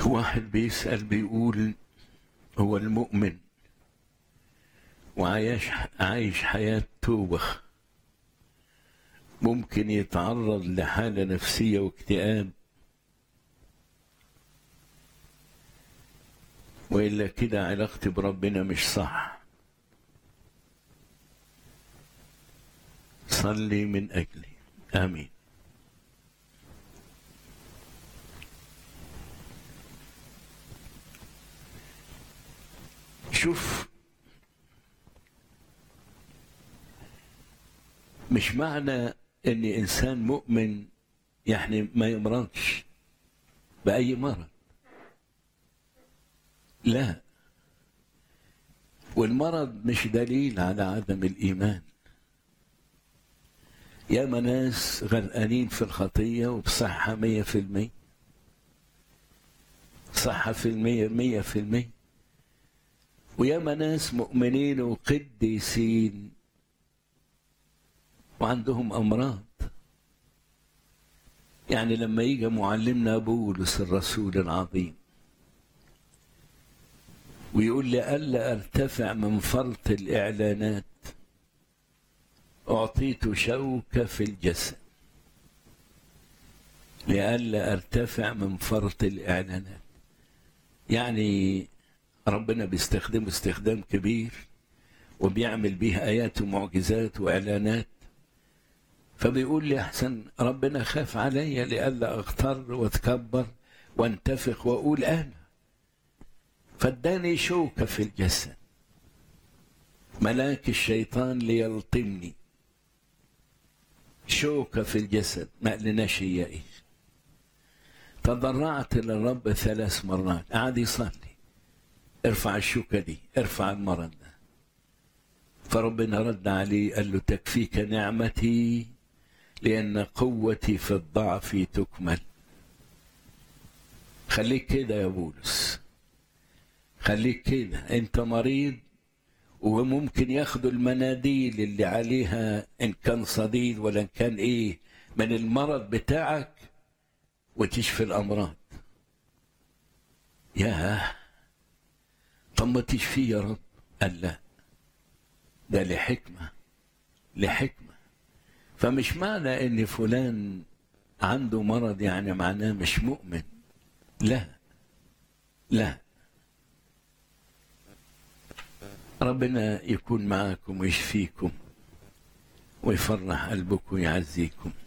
واحد بيسأل بيقول هو المؤمن وعايش عايش حياة توبة ممكن يتعرض لحالة نفسية واكتئاب وإلا كده علاقتي بربنا مش صح صلي من أجلي آمين شوف مش معنى ان انسان مؤمن يعني ما يمرضش باي مرض لا والمرض مش دليل على عدم الايمان ياما ناس غرقانين في الخطيه وبصحه مية في المية صحة في المية مية في المية وياما ناس مؤمنين وقديسين وعندهم أمراض يعني لما يجي معلمنا بولس الرسول العظيم ويقول لي ألا أرتفع من فرط الإعلانات أعطيت شوكة في الجسد لئلا أرتفع من فرط الإعلانات يعني ربنا بيستخدمه استخدام كبير وبيعمل بيه آيات ومعجزات وإعلانات فبيقول لي أحسن ربنا خاف عليا لئلا أغتر وأتكبر وانتفخ وأقول أنا فاداني شوكة في الجسد ملاك الشيطان ليلطمني شوكة في الجسد ما قلناش هي إيه تضرعت للرب ثلاث مرات قعد يصلي ارفع الشوكة دي ارفع المرض ده فربنا رد عليه قال له تكفيك نعمتي لأن قوتي في الضعف تكمل خليك كده يا بولس خليك كده انت مريض وممكن ياخدوا المناديل اللي عليها ان كان صديد ولا ان كان ايه من المرض بتاعك وتشفي الامراض ياه طب ما تشفيه يا رب قال لا ده لحكمة لحكمة فمش معنى ان فلان عنده مرض يعني معناه مش مؤمن لا لا ربنا يكون معاكم ويشفيكم ويفرح قلبكم ويعزيكم